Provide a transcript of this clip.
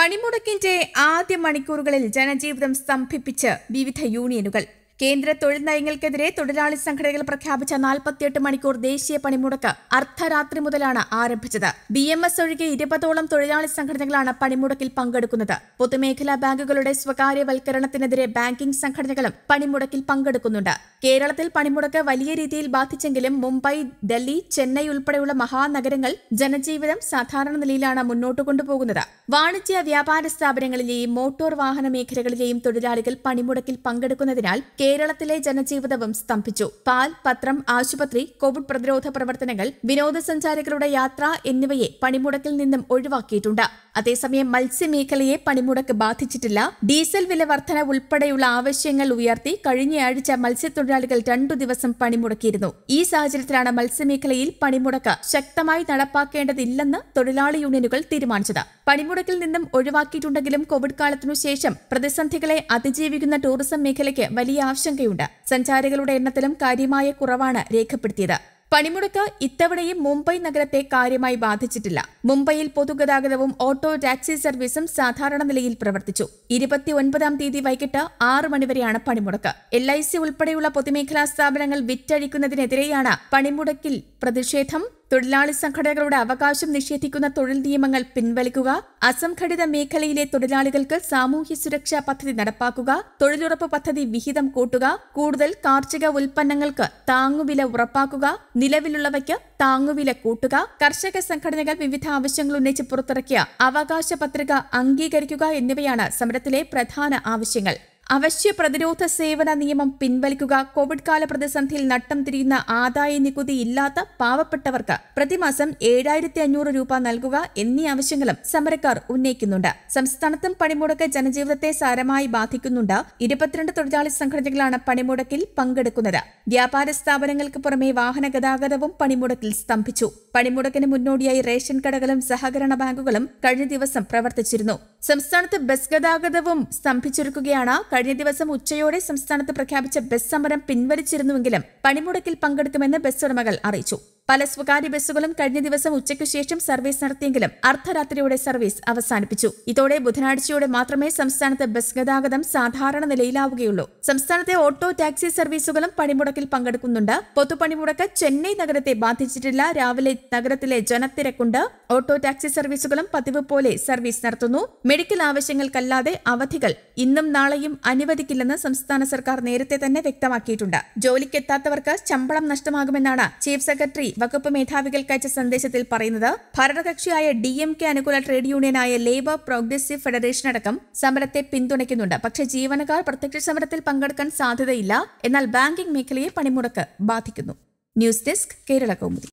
പണിമുടക്കിന്റെ ആദ്യ മണിക്കൂറുകളിൽ ജനജീവിതം സ്തംഭിപ്പിച്ച് വിവിധ യൂണിയനുകൾ കേന്ദ്ര തൊഴിൽ നയങ്ങൾക്കെതിരെ തൊഴിലാളി സംഘടനകൾ പ്രഖ്യാപിച്ച നാൽപ്പത്തിയെട്ട് മണിക്കൂർ ദേശീയ പണിമുടക്ക് അർദ്ധരാത്രി മുതലാണ് ആരംഭിച്ചത് ബി എം എസ് ഒഴികെ ഇരുപതോളം തൊഴിലാളി സംഘടനകളാണ് പണിമുടക്കിൽ പങ്കെടുക്കുന്നത് പൊതുമേഖലാ ബാങ്കുകളുടെ സ്വകാര്യവൽക്കരണത്തിനെതിരെ ബാങ്കിംഗ് സംഘടനകളും പണിമുടക്കിൽ പങ്കെടുക്കുന്നുണ്ട് കേരളത്തിൽ പണിമുടക്ക് വലിയ രീതിയിൽ ബാധിച്ചെങ്കിലും മുംബൈ ഡൽഹി ചെന്നൈ ഉൾപ്പെടെയുള്ള മഹാനഗരങ്ങൾ ജനജീവിതം സാധാരണ നിലയിലാണ് മുന്നോട്ട് കൊണ്ടുപോകുന്നത് വാണിജ്യ വ്യാപാര സ്ഥാപനങ്ങളിലെയും മോട്ടോർ വാഹന മേഖലകളിലെയും തൊഴിലാളികൾ പണിമുടക്കിൽ പങ്കെടുക്കുന്നതിനാൽ കേരളത്തിലെ ജനജീവിതവും സ്തംഭിച്ചു പാൽ പത്രം ആശുപത്രി കോവിഡ് പ്രതിരോധ പ്രവർത്തനങ്ങൾ വിനോദസഞ്ചാരികളുടെ യാത്ര എന്നിവയെ പണിമുടക്കിൽ നിന്നും ഒഴിവാക്കിയിട്ടുണ്ട് അതേസമയം മത്സ്യമേഖലയെ പണിമുടക്ക് ബാധിച്ചിട്ടില്ല ഡീസൽ വില വർധന ഉൾപ്പെടെയുള്ള ആവശ്യങ്ങൾ ഉയർത്തി കഴിഞ്ഞയാഴ്ച മത്സ്യത്തൊഴിലാളികൾ രണ്ടു ദിവസം പണിമുടക്കിയിരുന്നു ഈ സാഹചര്യത്തിലാണ് മത്സ്യമേഖലയിൽ പണിമുടക്ക് ശക്തമായി നടപ്പാക്കേണ്ടതില്ലെന്ന് തൊഴിലാളി യൂണിയനുകൾ തീരുമാനിച്ചത് പണിമുടക്കിൽ നിന്നും ഒഴിവാക്കിയിട്ടുണ്ടെങ്കിലും കോവിഡ് കാലത്തിനു ശേഷം പ്രതിസന്ധികളെ അതിജീവിക്കുന്ന ടൂറിസം മേഖലയ്ക്ക് വലിയ ആശങ്കയുണ്ട് സഞ്ചാരികളുടെ എണ്ണത്തിലും കാര്യമായ കുറവാണ് രേഖപ്പെടുത്തിയത് പണിമുടക്ക് ഇത്തവണയും മുംബൈ നഗരത്തെ കാര്യമായി ബാധിച്ചിട്ടില്ല മുംബൈയിൽ പൊതുഗതാഗതവും ഓട്ടോ ടാക്സി സർവീസും സാധാരണ നിലയിൽ പ്രവർത്തിച്ചു ഇരുപത്തിയൊൻപതാം തീയതി വൈകിട്ട് ആറ് മണിവരെയാണ് പണിമുടക്ക് എൽ ഐ സി ഉൾപ്പെടെയുള്ള പൊതുമേഖലാ സ്ഥാപനങ്ങൾ വിറ്റഴിക്കുന്നതിനെതിരെയാണ് പണിമുടക്കിൽ പ്രതിഷേധം തൊഴിലാളി സംഘടനകളുടെ അവകാശം നിഷേധിക്കുന്ന തൊഴിൽ നിയമങ്ങൾ പിൻവലിക്കുക അസംഘടിത മേഖലയിലെ തൊഴിലാളികൾക്ക് സാമൂഹ്യ സുരക്ഷാ പദ്ധതി നടപ്പാക്കുക തൊഴിലുറപ്പ് പദ്ധതി വിഹിതം കൂട്ടുക കൂടുതൽ കാർഷിക ഉൽപ്പന്നങ്ങൾക്ക് താങ്ങുവില ഉറപ്പാക്കുക നിലവിലുള്ളവയ്ക്ക് താങ്ങുവില കൂട്ടുക കർഷക സംഘടനകൾ വിവിധ ആവശ്യങ്ങൾ ഉന്നയിച്ച് പുറത്തിറക്കിയ അവകാശ പത്രിക അംഗീകരിക്കുക എന്നിവയാണ് സമരത്തിലെ പ്രധാന ആവശ്യങ്ങൾ അവശ്യ പ്രതിരോധ സേവന നിയമം പിൻവലിക്കുക കോവിഡ് കാല പ്രതിസന്ധിയിൽ നട്ടം തിരിയുന്ന ആദായ നികുതി ഇല്ലാത്ത പാവപ്പെട്ടവർക്ക് പ്രതിമാസം ഏഴായിരത്തി അഞ്ഞൂറ് രൂപ നൽകുക എന്നീ ആവശ്യങ്ങളും സമരക്കാർ ഉന്നയിക്കുന്നുണ്ട് സംസ്ഥാനത്തും പണിമുടക്ക് ജനജീവിതത്തെ സാരമായി ബാധിക്കുന്നുണ്ട് ഇരുപത്തിരണ്ട് തൊഴിലാളി സംഘടനകളാണ് പണിമുടക്കിൽ പങ്കെടുക്കുന്നത് വ്യാപാര സ്ഥാപനങ്ങൾക്ക് പുറമെ വാഹന ഗതാഗതവും പണിമുടക്കിൽ സ്തംഭിച്ചു പണിമുടക്കിന് മുന്നോടിയായി റേഷൻ കടകളും സഹകരണ ബാങ്കുകളും കഴിഞ്ഞ ദിവസം പ്രവർത്തിച്ചിരുന്നു സംസ്ഥാനത്ത് ബസ് ഗതാഗതവും സ്തംഭിച്ചിരിക്കുകയാണ് കഴിഞ്ഞ ദിവസം ഉച്ചയോടെ സംസ്ഥാനത്ത് പ്രഖ്യാപിച്ച ബസ് സമരം പിൻവലിച്ചിരുന്നുവെങ്കിലും പണിമുടക്കിൽ പങ്കെടുക്കുമെന്ന് ബസ് ഉടമകൾ അറിയിച്ചു പല സ്വകാര്യ ബസ്സുകളും കഴിഞ്ഞ ദിവസം ഉച്ചയ്ക്കു ശേഷം സർവീസ് നടത്തിയെങ്കിലും അർദ്ധരാത്രിയോടെ സർവീസ് അവസാനിപ്പിച്ചു ഇതോടെ ബുധനാഴ്ചയോടെ മാത്രമേ സംസ്ഥാനത്ത് ബസ് ഗതാഗതം സാധാരണ നിലയിലാവുകയുള്ളൂ സംസ്ഥാനത്തെ ഓട്ടോ ടാക്സി സർവീസുകളും പണിമുടക്കിൽ പങ്കെടുക്കുന്നുണ്ട് പൊതുപണിമുടക്ക് ചെന്നൈ നഗരത്തെ ബാധിച്ചിട്ടില്ല രാവിലെ നഗരത്തിലെ ജനത്തിരക്കുണ്ട് ഓട്ടോ ടാക്സി സർവീസുകളും പതിവ് പോലെ സർവീസ് നടത്തുന്നു മെഡിക്കൽ ആവശ്യങ്ങൾക്കല്ലാതെ അവധികൾ ഇന്നും നാളെയും അനുവദിക്കില്ലെന്ന് സംസ്ഥാന സർക്കാർ നേരത്തെ തന്നെ വ്യക്തമാക്കിയിട്ടുണ്ട് ജോലിക്കെത്താത്തവർക്ക് ശമ്പളം നഷ്ടമാകുമെന്നാണ് ചീഫ് സെക്രട്ടറി വകുപ്പ് മേധാവികൾക്ക് അയച്ച സന്ദേശത്തിൽ പറയുന്നത് ഭരണകക്ഷിയായ ഡി എം കെ അനുകൂല ട്രേഡ് യൂണിയനായ ലേബർ പ്രോഗ്രസീവ് ഫെഡറേഷൻ അടക്കം സമരത്തെ പിന്തുണയ്ക്കുന്നുണ്ട് പക്ഷേ ജീവനക്കാർ പ്രത്യക്ഷ സമരത്തിൽ പങ്കെടുക്കാൻ സാധ്യതയില്ല എന്നാൽ ബാങ്കിംഗ് മേഖലയെ പണിമുടക്ക് ബാധിക്കുന്നു ന്യൂസ് ഡെസ്ക് കേരള കൗമുദി